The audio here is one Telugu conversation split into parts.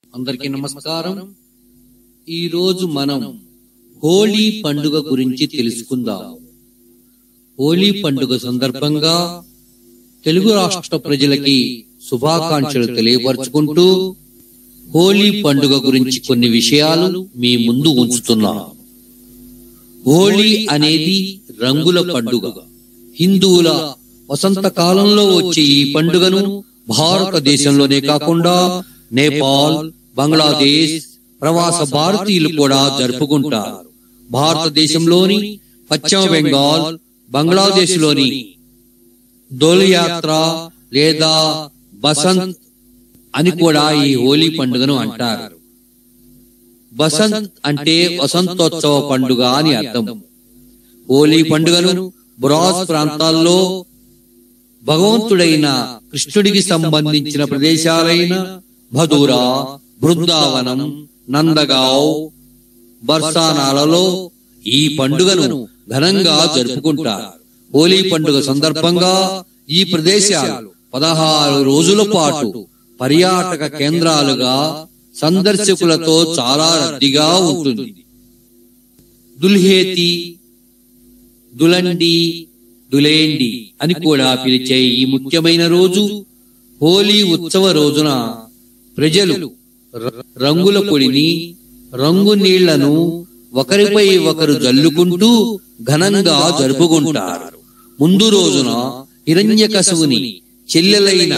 అందరికీ నమస్కారం ఈ రోజు మనం హోలీ పండుగ గురించి తెలుసుకుందాం హోలీ పండుగ సందర్భంగా తెలుగు రాష్ట్ర ప్రజలకి శుభాకాంక్షలు తెలియపరుచుకుంటూ హోలీ పండుగ గురించి కొన్ని విషయాలు మీ ముందు ఉంచుతున్నాం హోలీ అనేది రంగుల పండుగ హిందువుల వసంత కాలంలో వచ్చే ఈ పండుగను భారతదేశంలోనే కాకుండా నేపాల్ బంగ్లాదేశ్ ప్రవాస భారతీయులు కూడా జరుపుకుంటారు భారతదేశంలోని పశ్చిమ బెంగాల్ బంగ్లాదేశ్ లోని దోల్ యాత్ర లేదా బసంత్ అని కూడా ఈ హోలీ పండుగను అంటారు బసంత్ అంటే వసంతోత్సవ పండుగ అని అర్థం హోలీ పండుగను బ్రాస్ ప్రాంతాల్లో భగవంతుడైన కృష్ణుడికి సంబంధించిన ప్రదేశాలైన భదూరా బృందావనం నందగావ్ బర్సానాలలో ఈ పండుగను ఘనంగా జరుపుకుంటారు హోలీ పండుగ సందర్భంగా ఈ ప్రదేశాలు పదహారు రోజుల పాటు పర్యాటక కేంద్రాలుగా సందర్శకులతో చాలా రద్దీగా ఉంటుంది దుల్హేతి దులండి దులేండి అని కూడా పిలిచే ఈ ముఖ్యమైన రోజు హోలీ ఉత్సవ రోజున ప్రజలు ర- రంగుల పొడిని రంగు నీళ్లను ఒకరిపై ఒకరు జల్లుకుంటూ ఘనంగా జరుపుకుంటారు ముందు రోజున హిరణ్యకశువుని చెల్లెలైన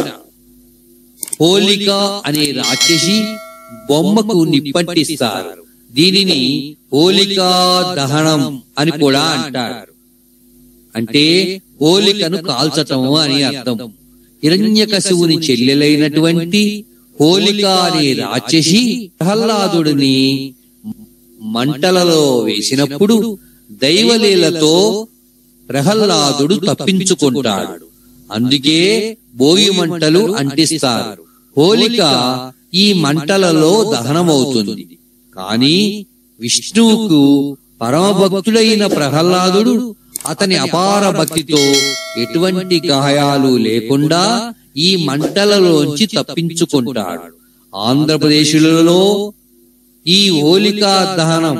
హోలిక అనే రాక్షసి బొమ్మకు నిప్పంటిస్తారు దీనిని హోలికా దహనం అని కూడా అంటారు అంటే హోలికను కాల్చటం అని అర్థం హిరణ్యకశివుని చెల్లెలైనటువంటి హోలిక అనే రాక్షసి ప్రహ్లాదుడిని మంటలలో వేసినప్పుడు దైవలీలతో ప్రహ్లాదుడు తప్పించుకుంటాడు అందుకే భోగి మంటలు అంటిస్తారు హోలిక ఈ మంటలలో దహనమవుతుంది కాని విష్ణువుకు పరమభక్తుడైన ప్రహ్లాదుడు అతని అపార భక్తితో ఎటువంటి గాయాలు లేకుండా ఈ మంటలలోంచి తప్పించుకుంటాడు ఆంధ్రప్రదేశ్లో ఈ హోలికా దహనం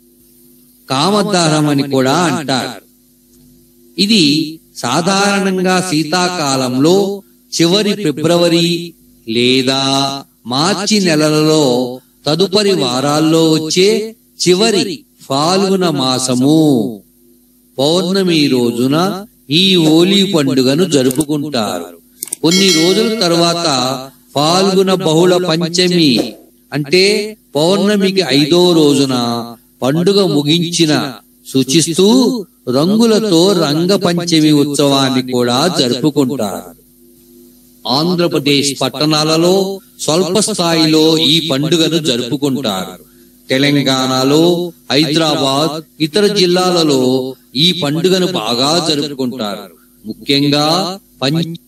కామదహనం అని కూడా అంటారు ఇది సాధారణంగా శీతాకాలంలో చివరి ఫిబ్రవరి లేదా మార్చి నెలలలో తదుపరి వారాల్లో వచ్చే చివరి ఫాల్గుణ మాసము పౌర్ణమి రోజున ఈ హోలీ పండుగను జరుపుకుంటారు కొన్ని రోజుల తర్వాత ఫాల్గుణ బహుళ పంచమి అంటే పౌర్ణమికి ఐదో రోజున పండుగ ముగించిన సూచిస్తూ రంగులతో రంగ పంచమి ఉత్సవాన్ని కూడా జరుపుకుంటారు ఆంధ్రప్రదేశ్ పట్టణాలలో స్వల్ప స్థాయిలో ఈ పండుగను జరుపుకుంటారు తెలంగాణలో హైదరాబాద్ ఇతర జిల్లాలలో ఈ పండుగను బాగా జరుపుకుంటారు ముఖ్యంగా పం-